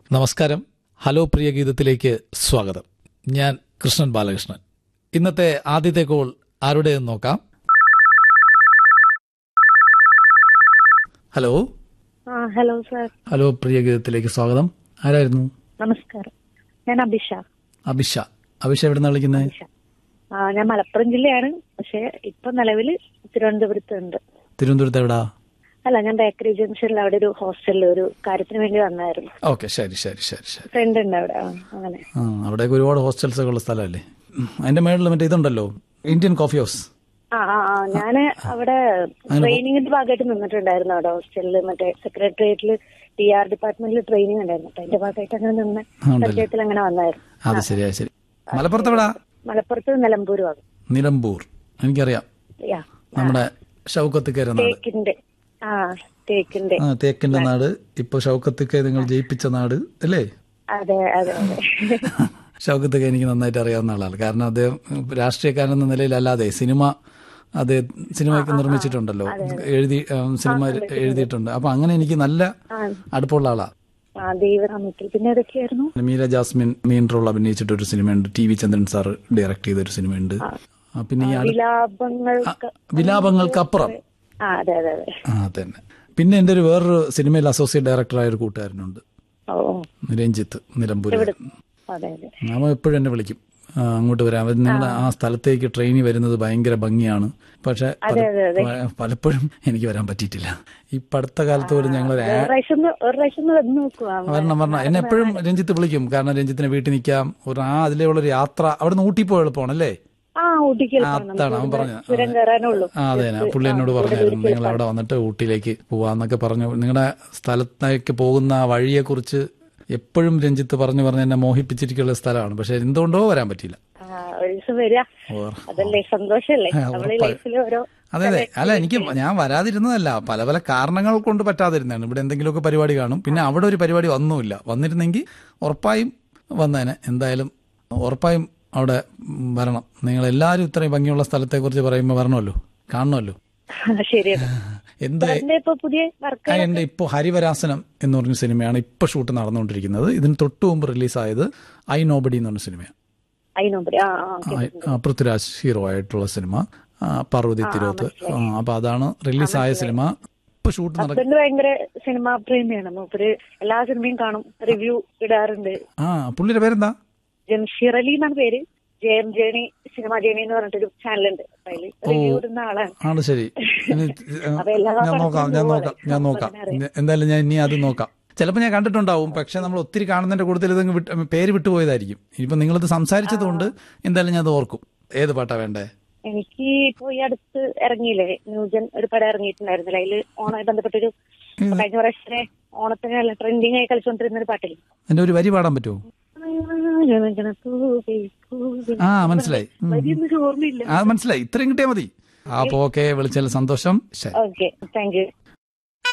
നമസ്കാരം ഹലോ പ്രിയ ഗീതത്തിലേക്ക് സ്വാഗതം ഞാൻ കൃഷ്ണൻ ബാലകൃഷ്ണൻ ഇന്നത്തെ ആദ്യത്തെ കോൾ ആരുടെയെന്ന് നോക്കാം ഹലോ ആ ഹലോ സാർ ഹലോ പ്രിയ ഗീതത്തിലേക്ക് സ്വാഗതം ആരായിരുന്നു നമസ്കാരം ഞാൻ അഭിഷ അഭിഷ അഭിഷ എവിടെ നിന്ന് വിളിക്കുന്നത് അഭിഷ ആ ഞാൻ മലപ്പുറം ജില്ലയാണ് പക്ഷെ ഇപ്പൊ നിലവിൽ തിരുവനന്തപുരത്ത് ഉണ്ട് തിരുവനന്തപുരത്ത് എവിടാ അല്ല ഞാൻ ബേക്കറി ജംഗ്ഷനിൽ അവിടെ ഒരു ഹോസ്റ്റലിൽ ഒരു കാര്യത്തിന് വേണ്ടി വന്നായിരുന്നു ഓക്കെ ശരി ശരി ശരി ശരി ഫ്രണ്ട് ഉണ്ട് അവിടെ ആ, അങ്ങനെ ആ അവിടെയൊക്കെ ഒരുപാട് ഹോസ്റ്റൽസ് ഒക്കെ ഉള്ള സ്ഥലമല്ലേ ഉം, അതിന്റെ മേളിൽ മറ്റേ ഇതുണ്ടല്ലോ ഇന്ത്യൻ കോഫി ഹൗസ് ആ ആ ആ ഞാന് അവിടെ ട്രെയിനിങ്ങിന്റെ ഭാഗമായിട്ട് നിന്നിട്ടുണ്ടായിരുന്നു അവിടെ ഹോസ്റ്റലിൽ മറ്റേ സെക്രട്ടേറിയറ്റിൽ ടി ആർ ഡിപ്പാർട്ട്മെന്റിൽ ട്രെയിനിങ് ഉണ്ടായിരുന്നു അപ്പൊ അതിന്റെ ഭാഗമായിട്ട് അങ്ങനെ നിന്ന് ഉണ്ടല്ലേ. പരിചയത്തിൽ അങ്ങനെ വന്നായിരുന്നു അത് ശരിയാ ശരി മലപ്പുറത്ത് എവിടാ മലപ്പുറത്ത് നിലമ്പൂർ ഭാഗം നിലമ്പൂർ എനിക്കറിയാം യാ നമ്മുടെ ഷൗക്കത്ത് കയറുന്ന നാട് തേക്കിന്റെ ആ തേക്കിന്റെ ആ തേക്കിന്റെ നാട് ഇപ്പൊ ഷൗക്കത്തൊക്കെ നിങ്ങൾ ജയിപ്പിച്ച നാട് അല്ലേ അതെ അതെ അതെ ഷൗക്കത്തൊക്കെ എനിക്ക് നന്നായിട്ട് അറിയാവുന്ന ആളാണ് കാരണം അദ്ദേഹം രാഷ്ട്രീയക്കാരൻ എന്ന നിലയിലല്ലാതെ സിനിമ അത് സിനിമയൊക്കെ നിർമ്മിച്ചിട്ടുണ്ടല്ലോ എഴുതി ആ, സിനിമ എഴുതിയിട്ടുണ്ട് അപ്പൊ അങ്ങനെ എനിക്ക് നല്ല ആ അടുപ്പമുള്ള ആളാ ആ ദൈവനാമത്തിൽ പിന്നെ ഏതൊക്കെയായിരുന്നു മീര ജാസ്മിൻ മെയിൻ റോൾ അഭിനയിച്ചിട്ട് ഒരു സിനിമയുണ്ട് T V Chandran sir direct ചെയ്ത ഒരു സിനിമയുണ്ട് ആ, പിന്നെ ഈ അടു- വിലാപങ്ങൾക്ക് വിലാപങ്ങൾക്കപ്പുറം ആ അതെ അതെ അതെ ആ തന്നെ പിന്നെ എന്റെ ഒരു വേറൊരു സിനിമയിൽ അസോസിയേറ്റ് ഡയറക്ടറായ ഒരു കൂട്ടുകാരനുണ്ട് ഓ ഓ, രഞ്ജിത്ത് നിലമ്പൂർ അതെ അതെ അവൻ എപ്പോഴും എന്നെ വിളിക്കും ആ, അങ്ങോട്ട് വരാം അത് നിങ്ങളുടെ ആ സ്ഥലത്തേക്ക് ട്രെയിനിൽ വരുന്നത് ഭയങ്കര ഭംഗിയാണ് പക്ഷെ അതെ അതെ അതെ പലപ്പോഴും എനിക്ക് വരാൻ പറ്റിയിട്ടില്ല ഈ പടുത്ത കാലത്ത് പോലും ഞങ്ങൾ ഒരു പ്രാവശ്യം ഒന്ന് ഒരു പ്രാവശ്യം ഒന്ന് വന്ന് നോക്കുക വരണം വരണം എന്നെ എപ്പോഴും രഞ്ജിത്ത് വിളിക്കും കാരണം രഞ്ജിത്തിന് വീട്ടിൽ നിൽക്കാം ഒരു ആ അതിലുള്ള ഒരു യാത്ര അവിടെ നിന്ന് ഊട്ടി പോയി എളുപ്പമാണല്ലേ ആ ഊട്ടിക്ക് ആ, അതാണ് അവൻ പറഞ്ഞത് ചുരം കയറാനുള്ളൂ ആ അതെ പുള്ളി എന്നോട് പറഞ്ഞായിരുന്നു നിങ്ങൾ അവിടെ വന്നിട്ട് ഊട്ടിയിലേക്ക് പോവാന്നൊക്കെ പറഞ്ഞു നിങ്ങളുടെ സ്ഥലത്തേക്ക് പോകുന്ന ആ വഴിയെ കുറിച്ച് എപ്പോഴും രഞ്ജിത്ത് പറഞ്ഞു പറഞ്ഞ് എന്നെ മോഹിപ്പിച്ചിരിക്കുന്ന സ്ഥലമാണ് പക്ഷെ എന്തുകൊണ്ടോ വരാൻ പറ്റിയില്ല ആ ഒരു ദിവസം വരിക ഓർ- അതല്ലേ സന്തോഷല്ലേ നമ്മളെ ലൈഫിൽ ഓരോ അതെ അതെ അല്ല എനിക്ക് ഞാൻ വരാതിരുന്നതല്ല പല പല കാരണങ്ങൾ കൊണ്ട് പറ്റാതിരുന്നതാണ് ഇവിടെ എന്തെങ്കിലുമൊക്കെ പരിപാടി കാണും പിന്നെ അവിടെ ഒരു പരിപാടി വന്നുമില്ല വന്നിരുന്നെങ്കിൽ ഉറപ്പായും വന്നേനെ എന്തായാലും ഉറപ്പായും അവിടെ ഉം, വരണം നിങ്ങൾ എല്ലാവരും ഇത്രയും ഭംഗിയുള്ള സ്ഥലത്തെക്കുറിച്ച് പറയുമ്പോൾ വരണമല്ലോ കാണണമല്ലോ ശരിയാണ് എന്ത് സാറിന്റെ ഇപ്പൊ പുതിയ വർക്ക് ആ, എന്റെ ഇപ്പോൾ ഹരിവരാസനം എന്ന് പറഞ്ഞ സിനിമയാണ് ഇപ്പോൾ ഷൂട്ട് നടന്നുകൊണ്ടിരിക്കുന്നത് ഇതിന് തൊട്ടു മുമ്പ് റിലീസായത് ഐ നോബഡി എന്ന് പറഞ്ഞ സിനിമയാണ് അതിനോമ്പരി ആ ആ ആ, ആ, പൃഥ്വിരാജ് ഹീറോ ആയിട്ടുള്ള സിനിമ ആ, പാർവതി തിരോത്ത് ആ, അപ്പൊ അതാണ് റിലീസായ സിനിമ ഇപ്പൊ ഷൂട്ട് നടക്കും ഹസ്ബൻഡ് ഭയങ്കര സിനിമാ പ്രേമിയാണ് മൂപ്പര് എല്ലാ സിനിമയും കാണും റിവ്യൂ ഇടാറുണ്ട് ആ പുള്ളിയുടെ പേരെന്താ ജംഷീർ അലി എന്നാണ് പേര് J M journey cinema journey എന്ന് പറഞ്ഞിട്ടൊരു ചാനലുണ്ട് അതില് റിവ്യൂ ഇടുന്ന ആളാണ് ആണ് ശരി ഇനി, ആ, അപ്പൊ എല്ലാ ഞാൻ നോക്കാം ഞാൻ നോക്കാം ഞാൻ നോക്കാം എന്തായാലും ഞാൻ ഇനി അത് നോക്കാം ചിലപ്പോൾ ഞാൻ കണ്ടിട്ടുണ്ടാവും പക്ഷെ നമ്മൾ ഒത്തിരി കാണുന്നതിന്റെ കൂടുതൽ ഇതങ്ങ് വിട്ട് പേര് വിട്ടുപോയതായിരിക്കും ഇനിയിപ്പോ നിങ്ങളിത് സംസാരിച്ചതുകൊണ്ട് എന്തായാലും ഞാൻ അത് ഓർക്കും ഏത് പാട്ടാ വേണ്ടേ എനിക്ക് ഇപ്പൊ ഈ അടുത്ത് ഇറങ്ങിയില്ലേ ന്യൂജൻ ഒരു പടം ഇറങ്ങിയിട്ടുണ്ടായിരുന്നില്ല അതില് ഓണമായി ബന്ധപ്പെട്ടൊരു കഴിഞ്ഞ പ്രാവശ്യത്തെ ഓണത്തിന് നല്ല ട്രെൻഡിങ് ആയി കളിച്ചുകൊണ്ടിരുന്ന ഒരു പാട്ടില്ലേ എന്റെ ഒരു വരി പാടാൻ പറ്റുമോ ആ മനസ്സിലായി ഉം. വലിയൊന്നും ഓർമ്മയില്ല ആ മനസ്സിലായി ഇത്രയും കിട്ടിയാൽ മതി ആ അപ്പൊ ഓക്കെ വിളിച്ചാൽ സന്തോഷം ശരി ഓക്കെ താങ്ക് യു